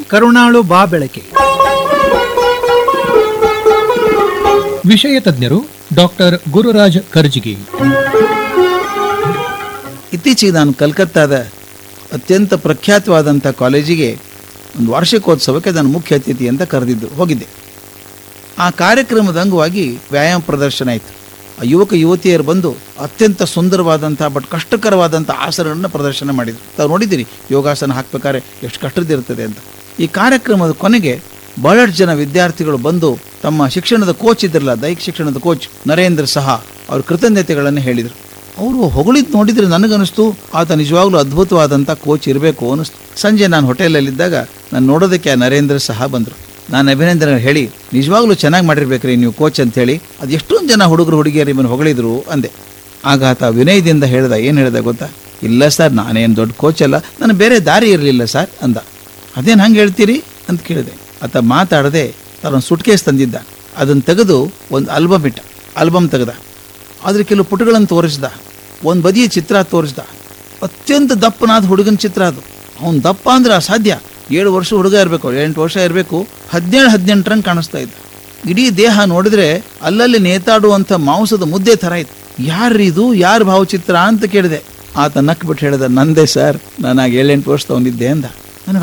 ಕರುಣಾಳು ಬಾ ಬೆಳಕೆ ವಿಷಯ ತಜ್ಞರು ಡಾಕ್ಟರ್ ಗುರುರಾಜ್ ಕರ್ಜಿಗಿ ಇತ್ತೀಚೆಗೆ ನಾನು ಕಲ್ಕತ್ತಾದ ಅತ್ಯಂತ ಪ್ರಖ್ಯಾತವಾದಂಥ ಕಾಲೇಜಿಗೆ ಒಂದು ವಾರ್ಷಿಕೋತ್ಸವಕ್ಕೆ ನಾನು ಮುಖ್ಯ ಅತಿಥಿ ಅಂತ ಕರೆದಿದ್ದು ಹೋಗಿದ್ದೆ ಆ ಕಾರ್ಯಕ್ರಮದ ಅಂಗವಾಗಿ ವ್ಯಾಯಾಮ ಪ್ರದರ್ಶನ ಆಯಿತು ಆ ಯುವಕ ಯುವತಿಯರು ಬಂದು ಅತ್ಯಂತ ಸುಂದರವಾದಂಥ ಬಟ್ ಕಷ್ಟಕರವಾದಂಥ ಆಸನಗಳನ್ನು ಪ್ರದರ್ಶನ ಮಾಡಿದರು ತಾವು ನೋಡಿದ್ದೀರಿ ಯೋಗಾಸನ ಹಾಕ್ಬೇಕಾದ್ರೆ ಎಷ್ಟು ಕಷ್ಟದಿರ್ತದೆ ಅಂತ ಈ ಕಾರ್ಯಕ್ರಮದ ಕೊನೆಗೆ ಬಹಳಷ್ಟು ಜನ ವಿದ್ಯಾರ್ಥಿಗಳು ಬಂದು ತಮ್ಮ ಶಿಕ್ಷಣದ ಕೋಚ್ ಇದ್ರಲ್ಲ ದೈಹಿಕ ಶಿಕ್ಷಣದ ಕೋಚ್ ನರೇಂದ್ರ ಸಹ ಅವ್ರ ಕೃತಜ್ಞತೆಗಳನ್ನು ಹೇಳಿದರು ಅವರು ಹೊಗಳಿದ್ದು ನೋಡಿದ್ರೆ ನನಗನ್ನಿಸ್ತು ಆತ ನಿಜವಾಗ್ಲೂ ಅದ್ಭುತವಾದಂಥ ಕೋಚ್ ಇರಬೇಕು ಅನ್ನಿಸ್ತು ಸಂಜೆ ನಾನು ಹೋಟೆಲಲ್ಲಿದ್ದಾಗ ನಾನು ನೋಡೋದಕ್ಕೆ ಆ ನರೇಂದ್ರ ಸಹ ಬಂದರು ನಾನು ಅಭಿನಂದನೆ ಹೇಳಿ ನಿಜವಾಗ್ಲೂ ಚೆನ್ನಾಗಿ ಮಾಡಿರ್ಬೇಕ್ರಿ ನೀವು ಕೋಚ್ ಅಂತ ಹೇಳಿ ಅದು ಎಷ್ಟೊಂದು ಜನ ಹುಡುಗರು ಹುಡುಗಿಯರು ನಿಮ್ಮನ್ನು ಹೊಗಳಿದ್ರು ಅಂದೆ ಆಗ ಆತ ವಿನಯದಿಂದ ಹೇಳ್ದ ಏನು ಹೇಳ್ದ ಗೊತ್ತಾ ಇಲ್ಲ ಸರ್ ನಾನೇನು ದೊಡ್ಡ ಕೋಚ್ ಅಲ್ಲ ನಾನು ಬೇರೆ ದಾರಿ ಇರಲಿಲ್ಲ ಸರ್ ಅಂದ ಅದೇನು ಹಂಗೆ ಹೇಳ್ತೀರಿ ಅಂತ ಕೇಳಿದೆ ಆತ ಮಾತಾಡದೆ ತಾನೊಂದು ಸುಟ್ಕೇಸ್ ತಂದಿದ್ದ ಅದನ್ನು ತೆಗೆದು ಒಂದು ಆಲ್ಬಮ್ ಇಟ್ಟ ಆಲ್ಬಮ್ ತೆಗೆದ ಅದ್ರ ಕೆಲವು ಪುಟಗಳನ್ನು ತೋರಿಸ್ದ ಒಂದು ಬದಿಯ ಚಿತ್ರ ತೋರಿಸ್ದ ಅತ್ಯಂತ ದಪ್ಪನಾದ ಹುಡುಗನ ಚಿತ್ರ ಅದು ಅವನು ದಪ್ಪ ಅಂದ್ರೆ ಅಸಾಧ್ಯ ಏಳು ವರ್ಷ ಹುಡುಗ ಇರಬೇಕು ಎಂಟು ವರ್ಷ ಇರಬೇಕು ಹದಿನೇಳು ಹದಿನೆಂಟರಂಗೆ ಕಾಣಿಸ್ತಾ ಇದ್ದ ಇಡೀ ದೇಹ ನೋಡಿದ್ರೆ ಅಲ್ಲಲ್ಲಿ ನೇತಾಡುವಂಥ ಮಾಂಸದ ಮುದ್ದೆ ಥರ ಇತ್ತು ಯಾರಿದು ಯಾರ ಭಾವಚಿತ್ರ ಅಂತ ಕೇಳಿದೆ ಆತ ನಕ್ಬಿಟ್ಟು ಹೇಳಿದ ನಂದೇ ಸರ್ ನಾನು ಆಗ ಏಳೆಂಟು ವರ್ಷ ತಗೊಂಡಿದ್ದೆ ಅಂದ